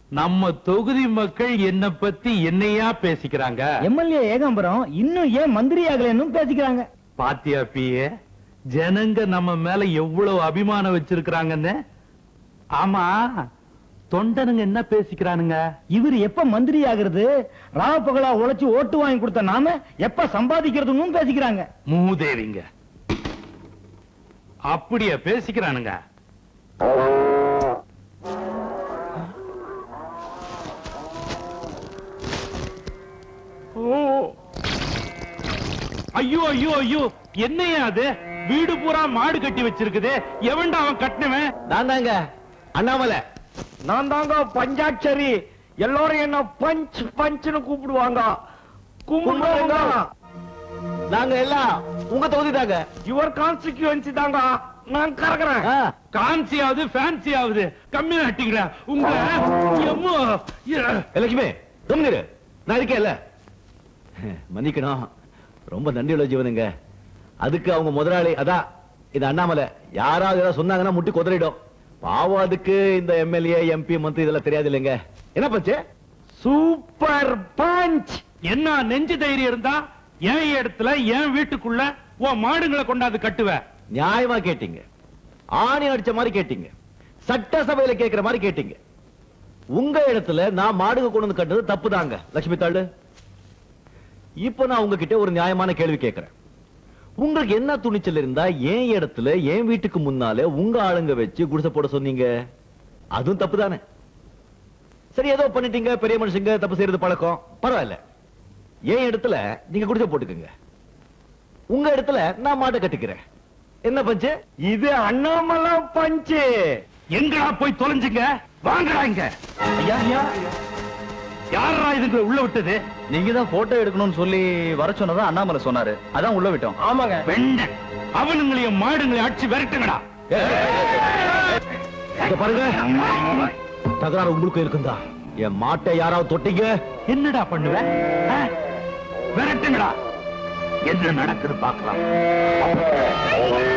நம்ம தொகுதி மக்கள் என்ன பத்தி என்னையா பேசிக்கிறாங்க எம்எல்ஏ ஏகாம்பரம் இன்னும் ஏன் மந்திரி ஆகலன்னு பேசிக்கிறாங்க பாத்தியா பியே ஜனங்க நம்ம மேல எவ்வளவு அபிமானம் வச்சிருக்கிறாங்கன்னு ஆமா தொண்டனுங்க என்ன பேசிக்கிறானுங்க இவர் எப்ப மந்திரி ஆகுறது ராவப்பகலா உழைச்சு ஓட்டு வாங்கி கொடுத்த நாம எப்ப சம்பாதிக்கிறதுன்னு பேசிக்கிறாங்க மூதேவிங்க அப்படியா பேசிக்கிறானுங்க ஓ. ஐயோ ஐயோ ஐயோ என்னையா அது வீடு பூரா மாடு கட்டி வச்சிருக்குது எவன்டா அவன் கட்டினவன் நான் தாங்க அண்ணாமலை நான் தாங்க பஞ்சாட்சரி எல்லாரும் என்ன பஞ்ச் பஞ்ச்னு கூப்பிடுவாங்க கும்பிடுவாங்க நாங்க எல்லாம் உங்க தொகுதி தாங்க யுவர் கான்ஸ்டிடியூன்சி தாங்க நான் கறக்குறேன் ஆ, கான்சி ஆகுது ஃபேன்சி ஆகுது கம்மி நட்டிங்களா உங்க எம்மோ ஏ. ஏ, லட்சுமி கம்னிரு நான் இருக்கேன்ல மன்னிக்கணும் ரொம்ப நன்றியுள்ள ஜீவனுங்க அதுக்கு அவங்க முதலாளி அதான் இது அண்ணாமலை யாராவது ஏதாவது சொன்னாங்கன்னா முட்டி குதறிடும் பாவம் அதுக்கு இந்த எம்எல்ஏ எம்பி மந்திரி இதெல்லாம் தெரியாது இல்லைங்க என்ன பச்சு சூப்பர் பஞ்ச் என்ன நெஞ்சு தைரியம் இருந்தா என் இடத்துல என் வீட்டுக்குள்ள உன் மாடுங்களை கொண்டாந்து கட்டுவ நியாயமா கேட்டீங்க ஆணி அடிச்ச மாதிரி கேட்டீங்க சட்டசபையில கேட்கிற மாதிரி கேட்டீங்க உங்க இடத்துல நான் மாடுக கொண்டு வந்து கட்டுறது தப்பு தாங்க லட்சுமி தாள் இப்போ நான் உங்ககிட்ட ஒரு நியாயமான கேள்வி கேட்கிறேன் உங்களுக்கு என்ன துணிச்சல் இருந்தா என் இடத்துல என் வீட்டுக்கு முன்னாலே உங்க ஆளுங்க வச்சு குடிசை போட சொன்னீங்க அதுவும் தப்பு தானே சரி ஏதோ பண்ணிட்டீங்க பெரிய மனுஷங்க தப்பு செய்யறது பழக்கம் பரவாயில்ல என் இடத்துல நீங்க குடிசை போட்டுக்குங்க உங்க இடத்துல நான் மாட்டை கட்டிக்கிறேன் என்ன பஞ்சு இது அண்ணாமலை பஞ்சு எங்கடா போய் தொலைஞ்சுங்க வாங்கடா இங்க ஐயா ஐயா யாரா இதுங்களை உள்ள விட்டது நீங்க தான் போட்டோ எடுக்கணும்னு சொல்லி வர சொன்னதா அண்ணாமலை சொன்னாரு அதான் உள்ள விட்டோம் ஆமாங்க வெண்ட அவனுங்களையும் மாடுங்களையும் அடிச்சு விரட்டுங்கடா இங்க பாருங்க தகராறு உங்களுக்கு இருக்குந்தா என் மாட்டை யாராவது தொட்டீங்க என்னடா பண்ணுவ ஆ? விரட்டுங்கடா என்ன நடக்குது பார்க்கலாம்